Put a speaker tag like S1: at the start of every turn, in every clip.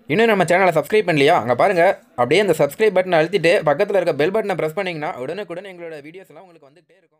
S1: இன்னும் நம்ம சேனலை சப்ஸ்கிரைப் பண்ணலையா அங்கே பாருங்கள் அப்படியே அந்த சப்ஸ்கிரைப் பட்டனை அழுத்திட்டு பக்கத்தில் இருக்க பெல் பட்டனை ப்ரெஸ் பண்ணிங்கன்னா உடனுக்குடன் எங்களோட வீடியோஸ் எல்லாம் உங்களுக்கு வந்துகிட்டே இருக்கும்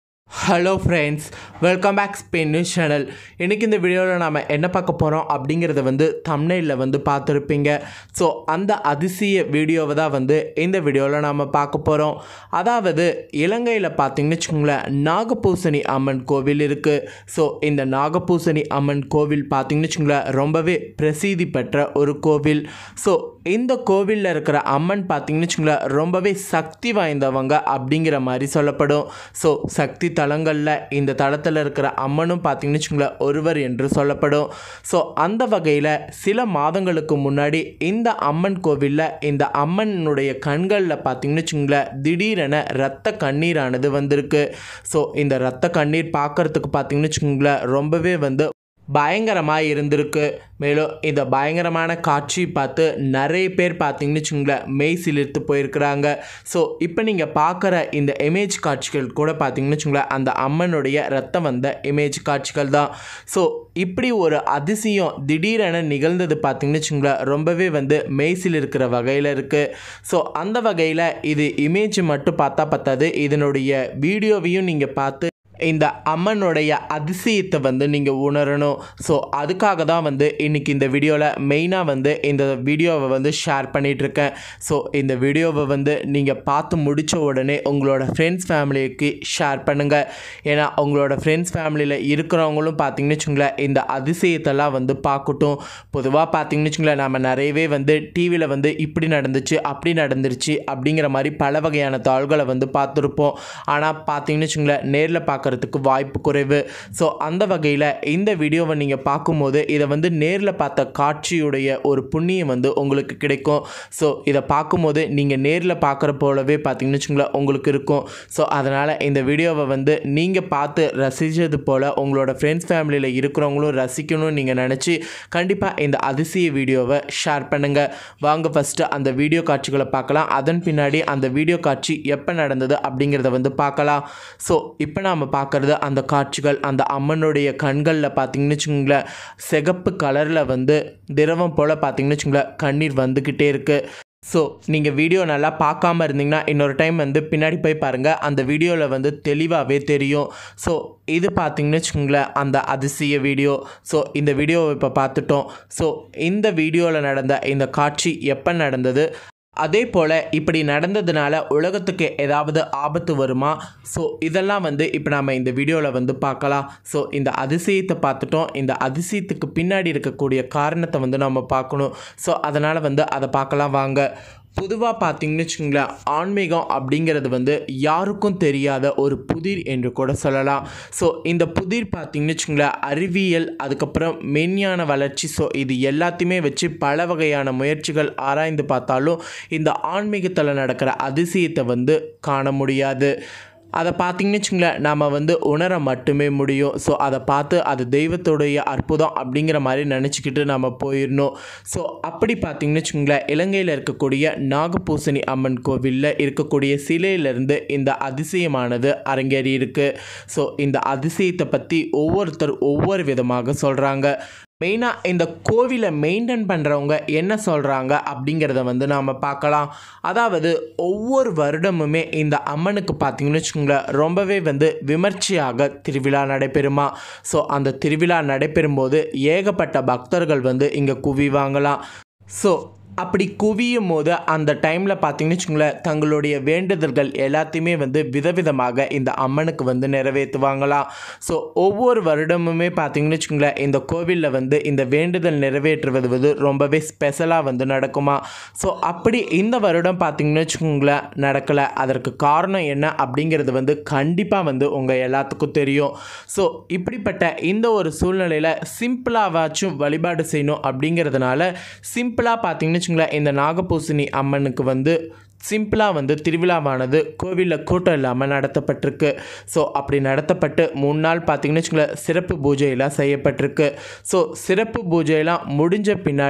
S2: hello friends welcome back Spain news channel இன்றைக்கி இந்த வீடியோவில் நாம் என்ன பார்க்க போகிறோம் அப்படிங்கிறத வந்து தமிழில் வந்து பார்த்துருப்பீங்க ஸோ அந்த அதிசய வீடியோவை தான் வந்து இந்த வீடியோவில் நாம் பார்க்க போகிறோம் அதாவது இலங்கையில் பார்த்தீங்கன்னு வச்சுக்கோங்களேன் நாகபூசணி அம்மன் கோவில் இருக்குது ஸோ இந்த நாகபூசணி அம்மன் கோவில் பார்த்தீங்கன்னு வச்சுக்கோங்களேன் ரொம்பவே பிரசித்தி பெற்ற ஒரு கோவில் ஸோ இந்த கோவிலில் இருக்கிற அம்மன் பார்த்தீங்கன்னு வச்சுக்கோங்களேன் ரொம்பவே சக்தி வாய்ந்தவங்க அப்படிங்கிற மாதிரி சொல்லப்படும் ஸோ சக்தி தலங்களில் இந்த தளத்தில் இருக்கிற அம்மனும் பார்த்தீங்கன்னு வச்சுக்கோங்களேன் ஒருவர் என்று சொல்லப்படும் ஸோ அந்த வகையில் சில மாதங்களுக்கு முன்னாடி இந்த அம்மன் கோவிலில் இந்த அம்மனுடைய கண்களில் பார்த்தீங்கன்னு வச்சுக்கோங்களேன் திடீரென இரத்த கண்ணீரானது வந்திருக்கு ஸோ இந்த இரத்த கண்ணீர் பார்க்கறதுக்கு பார்த்தீங்கன்னு வச்சுக்கோங்களேன் ரொம்பவே வந்து பயங்கரமாக இருந்திருக்கு மேலும் இந்த பயங்கரமான காட்சி பார்த்து நிறைய பேர் பார்த்தீங்கன்னு வச்சுங்களேன் மெய் சிலிர்த்து போயிருக்கிறாங்க ஸோ இப்போ நீங்கள் பார்க்குற இந்த இமேஜ் காட்சிகள் கூட பார்த்தீங்கன்னு வச்சுங்களேன் அந்த அம்மனுடைய ரத்தம் வந்த இமேஜ் காட்சிகள் தான் ஸோ இப்படி ஒரு அதிசயம் திடீரென நிகழ்ந்தது பார்த்தீங்கன்னு வச்சுங்களேன் ரொம்பவே வந்து மெய்சில் இருக்கிற வகையில் இருக்குது ஸோ அந்த வகையில் இது இமேஜ் மட்டும் பார்த்தா பத்தாது இதனுடைய வீடியோவையும் நீங்கள் பார்த்து இந்த அம்மனுடைய அதிசயத்தை வந்து நீங்கள் உணரணும் ஸோ அதுக்காக தான் வந்து இன்றைக்கி இந்த வீடியோவில் மெயினாக வந்து இந்த வீடியோவை வந்து ஷேர் பண்ணிகிட்ருக்கேன் ஸோ இந்த வீடியோவை வந்து நீங்கள் பார்த்து முடித்த உடனே உங்களோட ஃப்ரெண்ட்ஸ் ஃபேமிலிக்கு ஷேர் பண்ணுங்கள் ஏன்னா உங்களோட ஃப்ரெண்ட்ஸ் ஃபேமிலியில் இருக்கிறவங்களும் பார்த்தீங்கன்னு வச்சுங்களேன் இந்த அதிசயத்தெல்லாம் வந்து பார்க்கட்டும் பொதுவாக பார்த்தீங்கன்னு வச்சுங்களேன் நம்ம நிறையவே வந்து டிவியில் வந்து இப்படி நடந்துச்சு அப்படி நடந்துருச்சு அப்படிங்கிற மாதிரி பல வகையான தாள்களை வந்து பார்த்துருப்போம் ஆனால் பார்த்தீங்கன்னு வச்சுங்களேன் நேரில் பார்க்க பார்க்குறதுக்கு வாய்ப்பு குறைவு ஸோ அந்த வகையில் இந்த வீடியோவை நீங்கள் பார்க்கும்போது இதை வந்து நேரில் பார்த்த காட்சியுடைய ஒரு புண்ணியம் வந்து உங்களுக்கு கிடைக்கும் ஸோ இதை பார்க்கும்போது நீங்கள் நேரில் பார்க்குற போலவே பார்த்தீங்கன்னு வச்சுங்களேன் உங்களுக்கு இருக்கும் ஸோ அதனால் இந்த வீடியோவை வந்து நீங்கள் பார்த்து ரசித்தது போல் உங்களோட ஃப்ரெண்ட்ஸ் ஃபேமிலியில் இருக்கிறவங்களும் ரசிக்கணும்னு நீங்கள் நினச்சி கண்டிப்பாக இந்த அதிசய வீடியோவை ஷேர் பண்ணுங்கள் வாங்க ஃபஸ்ட்டு அந்த வீடியோ காட்சிகளை பார்க்கலாம் அதன் பின்னாடி அந்த வீடியோ காட்சி எப்போ நடந்தது அப்படிங்கிறத வந்து பார்க்கலாம் ஸோ இப்போ நாம் பார்க்குறது அந்த காட்சிகள் அந்த அம்மனுடைய கண்களில் பார்த்தீங்கன்னு வச்சுங்களேன் சிகப்பு கலரில் வந்து திரவம் போல் பார்த்தீங்கன்னு வச்சுங்களேன் கண்ணீர் வந்துக்கிட்டே இருக்குது ஸோ நீங்கள் வீடியோ நல்லா பார்க்காம இருந்தீங்கன்னா இன்னொரு டைம் வந்து பின்னாடி போய் பாருங்கள் அந்த வீடியோவில் வந்து தெளிவாகவே தெரியும் ஸோ இது பார்த்தீங்கன்னு வச்சுக்கோங்களேன் அந்த அதிசய வீடியோ ஸோ இந்த வீடியோவை இப்போ பார்த்துட்டோம் ஸோ இந்த வீடியோவில் நடந்த இந்த காட்சி எப்போ நடந்தது அதே போல் இப்படி நடந்ததுனால உலகத்துக்கு ஏதாவது ஆபத்து வருமா ஸோ இதெல்லாம் வந்து இப்போ நம்ம இந்த வீடியோவில் வந்து பார்க்கலாம் ஸோ இந்த அதிசயத்தை பார்த்துட்டோம் இந்த அதிசயத்துக்கு பின்னாடி இருக்கக்கூடிய காரணத்தை வந்து நம்ம பார்க்கணும் ஸோ அதனால் வந்து அதை பார்க்கலாம் வாங்க பொதுவாக பார்த்தீங்கன்னு வச்சுங்களேன் ஆன்மீகம் அப்படிங்கிறது வந்து யாருக்கும் தெரியாத ஒரு புதிர் என்று கூட சொல்லலாம் ஸோ இந்த புதிர் பார்த்தீங்கன்னு வச்சுங்களேன் அறிவியல் அதுக்கப்புறம் மென்ஞான வளர்ச்சி ஸோ இது எல்லாத்தையுமே வச்சு பல வகையான முயற்சிகள் ஆராய்ந்து பார்த்தாலும் இந்த ஆன்மீகத்தில் நடக்கிற அதிசயத்தை வந்து காண முடியாது அதை பார்த்தீங்கன்னு வச்சுங்களேன் நம்ம வந்து உணர மட்டுமே முடியும் ஸோ அதை பார்த்து அது தெய்வத்துடைய அற்புதம் அப்படிங்கிற மாதிரி நினச்சிக்கிட்டு நம்ம போயிடணும் ஸோ அப்படி பார்த்தீங்கன்னு வச்சுங்களேன் இலங்கையில் இருக்கக்கூடிய நாகபூசணி அம்மன் கோவிலில் இருக்கக்கூடிய சிலையிலேருந்து இந்த அதிசயமானது அரங்கேறி இருக்கு ஸோ இந்த அதிசயத்தை பற்றி ஒவ்வொருத்தர் ஒவ்வொரு விதமாக சொல்கிறாங்க மெயினாக இந்த கோவிலை மெயின்டைன் பண்ணுறவங்க என்ன சொல்கிறாங்க அப்படிங்கிறத வந்து நாம் பார்க்கலாம் அதாவது ஒவ்வொரு வருடமுமே இந்த அம்மனுக்கு பார்த்தீங்கன்னு வச்சுக்கோங்களேன் ரொம்பவே வந்து விமர்சையாக திருவிழா நடைபெறுமா ஸோ அந்த திருவிழா நடைபெறும்போது ஏகப்பட்ட பக்தர்கள் வந்து இங்கே குவிவாங்களாம் ஸோ அப்படி குவியும் போது அந்த டைமில் பார்த்தீங்கன்னு வச்சுங்களேன் தங்களுடைய வேண்டுதல்கள் எல்லாத்தையுமே வந்து விதவிதமாக இந்த அம்மனுக்கு வந்து நிறைவேற்றுவாங்களாம் ஸோ ஒவ்வொரு வருடமுமே பார்த்தீங்கன்னு வச்சுங்களேன் இந்த கோவிலில் வந்து இந்த வேண்டுதல் நிறைவேற்றுவது வந்து ரொம்பவே ஸ்பெஷலாக வந்து நடக்குமா ஸோ அப்படி இந்த வருடம் பார்த்தீங்கன்னு வச்சுக்கோங்களேன் நடக்கலை அதற்கு காரணம் என்ன அப்படிங்கிறது வந்து கண்டிப்பாக வந்து உங்கள் எல்லாத்துக்கும் தெரியும் ஸோ இப்படிப்பட்ட இந்த ஒரு சூழ்நிலையில் சிம்பிளாவாச்சும் வழிபாடு செய்யணும் அப்படிங்கிறதுனால சிம்பிளாக பார்த்தீங்கன்னு வச்சுங்களேன் இந்த நாகபூசணி அம்மனுக்கு வந்து சிம்பிளாக வந்து திருவிழாவானது கோவிலில் கூட்டம் இல்லாமல் நடத்தப்பட்டிருக்கு ஸோ அப்படி நடத்தப்பட்டு மூணு நாள் பார்த்திங்கன்னு வச்சுங்களேன் சிறப்பு பூஜையெல்லாம் செய்யப்பட்டிருக்கு ஸோ சிறப்பு பூஜையெல்லாம் முடிஞ்ச பின்னாடி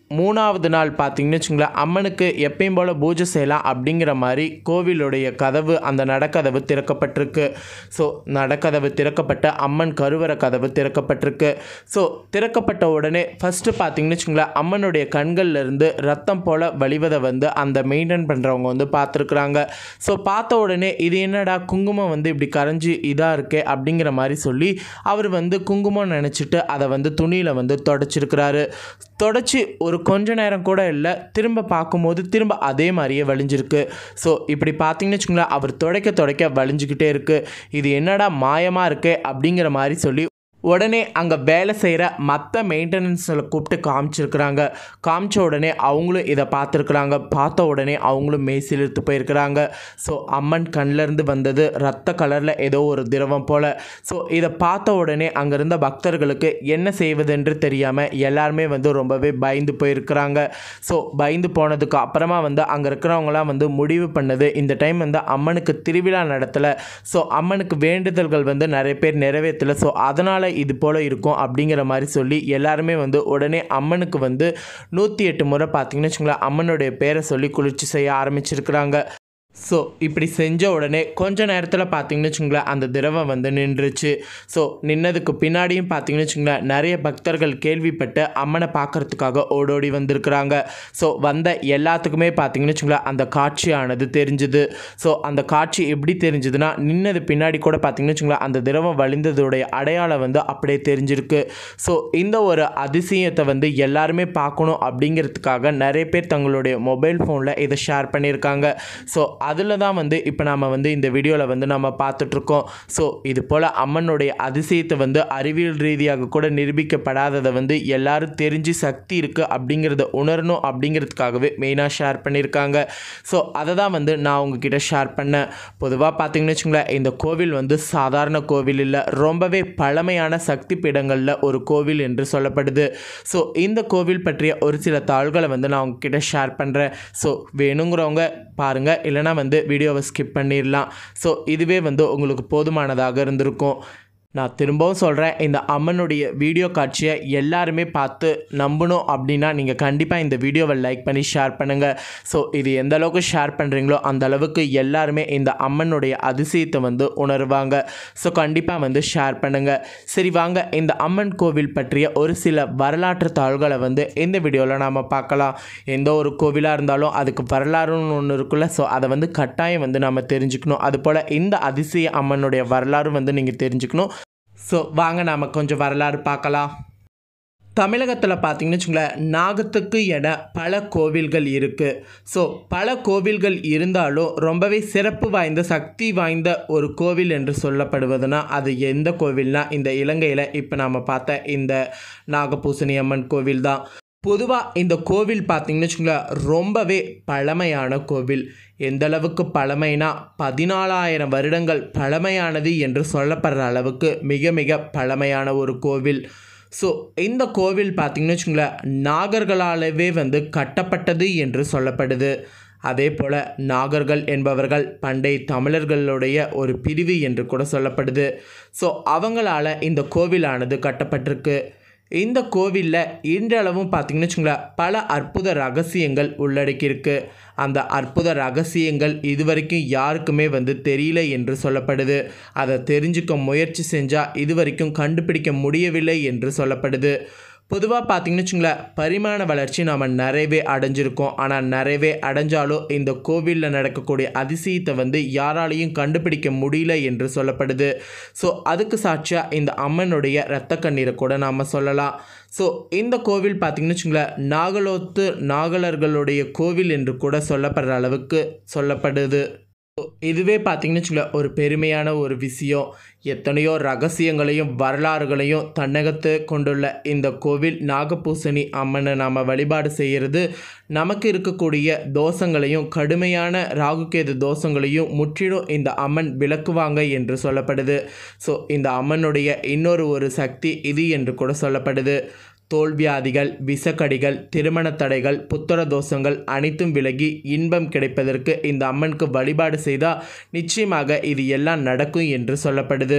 S2: மூணாவது நாள் பார்த்தீங்கன்னு வச்சுங்களேன் அம்மனுக்கு எப்பயும் போல் பூஜை செய்யலாம் அப்படிங்கிற மாதிரி கோவிலுடைய கதவு அந்த நடக்கதவு திறக்கப்பட்டிருக்கு ஸோ நடக்கதவு திறக்கப்பட்ட அம்மன் கருவறை கதவு திறக்கப்பட்டிருக்கு ஸோ திறக்கப்பட்ட உடனே ஃபஸ்ட்டு பார்த்தீங்கன்னு வச்சுங்களேன் அம்மனுடைய கண்கள்ல இருந்து ரத்தம் போல் வழிவதை வந்து அந்த மெயின்டைன் பண்ணுறவங்க வந்து பார்த்துருக்குறாங்க ஸோ பார்த்த உடனே இது என்னடா குங்குமம் வந்து இப்படி கரைஞ்சி இதாக இருக்கே அப்படிங்கிற மாதிரி சொல்லி அவர் வந்து குங்குமம் நினச்சிட்டு அதை வந்து துணியில் வந்து தொடச்சிருக்கிறாரு தொடச்சி ஒரு கொஞ்ச நேரம் கூட இல்லை திரும்ப பார்க்கும்போது திரும்ப அதே மாதிரியே வலிஞ்சிருக்கு ஸோ இப்படி பார்த்தீங்கன்னு வச்சுங்களேன் அவர் துடைக்க துடைக்க வலிஞ்சுக்கிட்டே இருக்குது இது என்னடா மாயமாக இருக்கே அப்படிங்கிற மாதிரி சொல்லி உடனே அங்கே வேலை செய்கிற மற்ற மெயின்டெனன்ஸில் கூப்பிட்டு காமிச்சிருக்கிறாங்க காமிச்ச உடனே அவங்களும் இதை பார்த்துருக்குறாங்க பார்த்த உடனே அவங்களும் மெய்சில் இழுத்து போயிருக்கிறாங்க ஸோ அம்மன் கண்ணிலேருந்து வந்தது ரத்த கலரில் ஏதோ ஒரு திரவம் போல் ஸோ இதை பார்த்த உடனே அங்கே இருந்த பக்தர்களுக்கு என்ன செய்வதென்று தெரியாமல் எல்லாருமே வந்து ரொம்பவே பயந்து போயிருக்கிறாங்க ஸோ பயந்து போனதுக்கு அப்புறமா வந்து அங்கே இருக்கிறவங்களாம் வந்து முடிவு பண்ணது இந்த டைம் வந்து அம்மனுக்கு திருவிழா நடத்தலை ஸோ அம்மனுக்கு வேண்டுதல்கள் வந்து நிறைய பேர் நிறைவேற்றலை ஸோ அதனால் இது போல் இருக்கும் அப்படிங்கிற மாதிரி சொல்லி எல்லாருமே வந்து உடனே அம்மனுக்கு வந்து நூற்றி எட்டு முறை பார்த்தீங்கன்னு வச்சுங்களேன் அம்மனுடைய பேரை சொல்லி குளிர்ச்சி செய்ய ஆரம்பிச்சிருக்கிறாங்க ஸோ இப்படி செஞ்ச உடனே கொஞ்ச நேரத்தில் பார்த்தீங்கன்னு வச்சுங்களேன் அந்த திரவம் வந்து நின்றுச்சு ஸோ நின்னதுக்கு பின்னாடியும் பார்த்தீங்கன்னு வச்சுங்களேன் நிறைய பக்தர்கள் கேள்விப்பட்டு அம்மனை பார்க்கறதுக்காக ஓடோடி வந்திருக்கிறாங்க ஸோ வந்த எல்லாத்துக்குமே பார்த்தீங்கன்னு வச்சுங்களேன் அந்த காட்சியானது தெரிஞ்சுது ஸோ அந்த காட்சி எப்படி தெரிஞ்சுதுன்னா நின்னது பின்னாடி கூட பார்த்தீங்கன்னு வச்சுங்களேன் அந்த திரவம் வழிந்ததுடைய அடையாளம் வந்து அப்படியே தெரிஞ்சிருக்கு ஸோ இந்த ஒரு அதிசயத்தை வந்து எல்லாருமே பார்க்கணும் அப்படிங்கிறதுக்காக நிறைய பேர் தங்களுடைய மொபைல் ஃபோனில் இதை ஷேர் பண்ணியிருக்காங்க ஸோ அதில் தான் வந்து இப்போ நாம் வந்து இந்த வீடியோவில் வந்து நம்ம பார்த்துட்ருக்கோம் ஸோ இது போல் அம்மனுடைய அதிசயத்தை வந்து அறிவியல் ரீதியாக கூட நிரூபிக்கப்படாததை வந்து எல்லாரும் தெரிஞ்சு சக்தி இருக்குது அப்படிங்கிறத உணரணும் அப்படிங்கிறதுக்காகவே மெயினாக ஷேர் பண்ணியிருக்காங்க ஸோ அதை தான் வந்து நான் உங்ககிட்ட ஷேர் பண்ணேன் பொதுவாக பார்த்தீங்கன்னு வச்சுங்களேன் இந்த கோவில் வந்து சாதாரண கோவில் இல்லை ரொம்பவே பழமையான சக்தி பீடங்களில் ஒரு கோவில் என்று சொல்லப்படுது ஸோ இந்த கோவில் பற்றிய ஒரு சில தாள்களை வந்து நான் உங்ககிட்ட ஷேர் பண்ணுறேன் ஸோ வேணுங்கிறவங்க பாருங்கள் இல்லைனா வந்து வீடியோவை ஸ்கிப் பண்ணிடலாம் ஸோ இதுவே வந்து உங்களுக்கு போதுமானதாக இருந்திருக்கும் நான் திரும்பவும் சொல்கிறேன் இந்த அம்மனுடைய வீடியோ காட்சியை எல்லாருமே பார்த்து நம்பணும் அப்படின்னா நீங்கள் கண்டிப்பாக இந்த வீடியோவை லைக் பண்ணி ஷேர் பண்ணுங்கள் ஸோ இது எந்த அளவுக்கு ஷேர் பண்ணுறீங்களோ அந்த அளவுக்கு எல்லாருமே இந்த அம்மனுடைய அதிசயத்தை வந்து உணருவாங்க ஸோ கண்டிப்பாக வந்து ஷேர் பண்ணுங்கள் சரி வாங்க இந்த அம்மன் கோவில் பற்றிய ஒரு சில வரலாற்று தாள்களை வந்து இந்த வீடியோவில் நாம் பார்க்கலாம் எந்த ஒரு கோவிலாக இருந்தாலும் அதுக்கு வரலாறுன்னு ஒன்று இருக்குல்ல ஸோ அதை வந்து கட்டாயம் வந்து நம்ம தெரிஞ்சுக்கணும் அதுபோல் இந்த அதிசய அம்மனுடைய வரலாறு வந்து நீங்கள் தெரிஞ்சுக்கணும் ஸோ வாங்க நாம் கொஞ்சம் வரலாறு பார்க்கலாம் தமிழகத்தில் பார்த்தீங்கன்னு வச்சுங்களேன் நாகத்துக்கு என பல கோவில்கள் இருக்குது ஸோ பல கோவில்கள் இருந்தாலும் ரொம்பவே சிறப்பு வாய்ந்த சக்தி வாய்ந்த ஒரு கோவில் என்று சொல்லப்படுவதுனா அது எந்த கோவில்னா இந்த இலங்கையில் இப்போ நாம் பார்த்த இந்த நாகபூசணி அம்மன் கோவில் தான் பொதுவாக இந்த கோவில் பார்த்தீங்கன்னு வச்சுங்களேன் ரொம்பவே பழமையான கோவில் எந்த அளவுக்கு பழமைனா பதினாலாயிரம் வருடங்கள் பழமையானது என்று சொல்லப்படுற அளவுக்கு மிக மிக பழமையான ஒரு கோவில் ஸோ இந்த கோவில் பார்த்திங்கன்னு வச்சுங்களேன் நாகர்களாலவே வந்து கட்டப்பட்டது என்று சொல்லப்படுது அதே போல் நாகர்கள் என்பவர்கள் பண்டைய தமிழர்களுடைய ஒரு பிரிவு என்று கூட சொல்லப்படுது ஸோ அவங்களால இந்த கோவிலானது கட்டப்பட்டிருக்கு இந்த கோவிலில் இன்றளவும் பார்த்திங்கன்னு வச்சுங்களேன் பல அற்புத ரகசியங்கள் உள்ளடக்கியிருக்கு அந்த அற்புத ரகசியங்கள் இதுவரைக்கும் யாருக்குமே வந்து தெரியல என்று சொல்லப்படுது அதை தெரிஞ்சுக்க முயற்சி செஞ்சால் இதுவரைக்கும் கண்டுபிடிக்க முடியவில்லை என்று சொல்லப்படுது பொதுவாக பார்த்தீங்கன்னு வச்சுங்களேன் பரிமாண வளர்ச்சி நாம் நிறையவே அடைஞ்சிருக்கோம் ஆனால் நிறையவே அடைஞ்சாலும் இந்த கோவிலில் நடக்கக்கூடிய அதிசயத்தை வந்து யாராலையும் கண்டுபிடிக்க முடியல என்று சொல்லப்படுது ஸோ அதுக்கு சாட்சியாக இந்த அம்மனுடைய இரத்த கண்ணீரை கூட நாம் சொல்லலாம் ஸோ இந்த கோவில் பார்த்திங்கன்னு வச்சுங்களேன் நாகலோத்து நாகலர்களுடைய கோவில் என்று கூட சொல்லப்படுற அளவுக்கு சொல்லப்படுது இதுவே பார்த்தீங்கன்னு வச்சுங்களேன் ஒரு பெருமையான ஒரு விஷயம் எத்தனையோ ரகசியங்களையும் வரலாறுகளையும் தன்னகத்து கொண்டுள்ள இந்த கோவில் நாகபூசணி அம்மனை நாம் வழிபாடு செய்கிறது நமக்கு இருக்கக்கூடிய தோஷங்களையும் கடுமையான ராகுகேது தோஷங்களையும் முற்றிலும் இந்த அம்மன் விளக்குவாங்க என்று சொல்லப்படுது ஸோ இந்த அம்மனுடைய இன்னொரு ஒரு சக்தி இது என்று கூட சொல்லப்படுது தோல்வியாதிகள் விஷக்கடிகள் திருமண தடைகள் புத்திர தோஷங்கள் அனைத்தும் விலகி இன்பம் கிடைப்பதற்கு இந்த அம்மனுக்கு வழிபாடு செய்தால் நிச்சயமாக இது எல்லாம் நடக்கும் என்று சொல்லப்படுது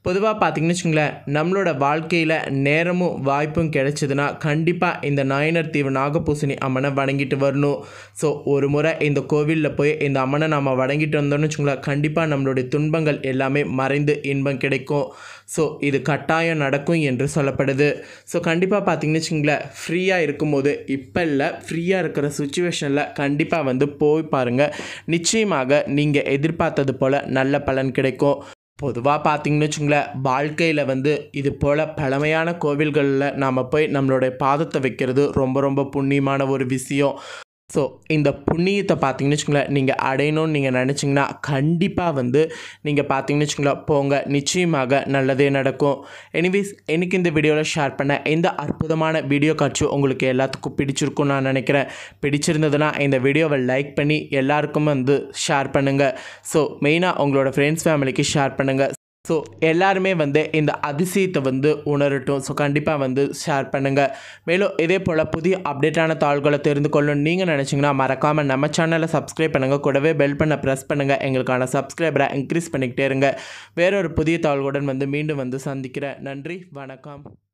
S2: பொதுவாக பார்த்தீங்கன்னு வச்சுங்களேன் நம்மளோட வாழ்க்கையில் நேரமும் வாய்ப்பும் கிடைச்சதுன்னா கண்டிப்பாக இந்த நாயனர் தீவு நாகபூசணி அம்மனை வணங்கிட்டு வரணும் ஸோ ஒரு முறை இந்த கோவிலில் போய் இந்த அம்மனை நாம் வணங்கிட்டு வந்தோம்னு வச்சுங்களேன் கண்டிப்பாக நம்மளுடைய துன்பங்கள் எல்லாமே மறைந்து இன்பம் கிடைக்கும் ஸோ இது கட்டாயம் நடக்கும் என்று சொல்லப்படுது ஸோ கண்டிப்பாக பார்த்தீங்கன்னு வச்சுங்களேன் ஃப்ரீயாக இருக்கும்போது இப்போ இல்லை ஃப்ரீயாக இருக்கிற சுச்சுவேஷனில் கண்டிப்பாக வந்து போய் பாருங்கள் நிச்சயமாக நீங்கள் எதிர்பார்த்தது போல் நல்ல பலன் கிடைக்கும் பொதுவாக பார்த்தீங்கன்னு வச்சுங்களேன் வாழ்க்கையில் வந்து இது போல் பழமையான கோவில்களில் நாம் போய் நம்மளுடைய பாதத்தை வைக்கிறது ரொம்ப ரொம்ப புண்ணியமான ஒரு விஷயம் ஸோ இந்த புண்ணியத்தை பார்த்தீங்கன்னு வச்சுங்களேன் நீங்கள் அடையணும்னு நீங்கள் நினச்சிங்கன்னா கண்டிப்பாக வந்து நீங்கள் பார்த்தீங்கன்னு வச்சுங்களேன் போங்க நிச்சயமாக நல்லதே நடக்கும் எனிவேஸ் எனக்கு இந்த வீடியோவில் ஷேர் பண்ண இந்த அற்புதமான வீடியோ காட்சி உங்களுக்கு எல்லாத்துக்கும் பிடிச்சிருக்கும்னு நான் நினைக்கிறேன் பிடிச்சிருந்ததுன்னா இந்த வீடியோவை லைக் பண்ணி எல்லாருக்கும் வந்து ஷேர் பண்ணுங்கள் ஸோ மெயினாக உங்களோட ஃப்ரெண்ட்ஸ் ஃபேமிலிக்கு ஷேர் பண்ணுங்கள் ஸோ எல்லாருமே வந்து இந்த அதிசயத்தை வந்து உணரட்டும் ஸோ கண்டிப்பாக வந்து ஷேர் பண்ணுங்கள் மேலும் இதே போல் புதிய அப்டேட்டான தாள்களை தெரிந்து கொள்ளணும்னு நீங்கள் நினச்சிங்கன்னா மறக்காமல் நம்ம சேனலை சப்ஸ்கிரைப் பண்ணுங்கள் கூடவே பெல் பண்ண ப்ரெஸ் பண்ணுங்கள் எங்களுக்கான சப்ஸ்கிரைபரை இன்க்ரீஸ் பண்ணிக்கிட்டே இருங்க வேறொரு புதிய தாள்களுடன் வந்து மீண்டும் வந்து சந்திக்கிறேன் நன்றி வணக்கம்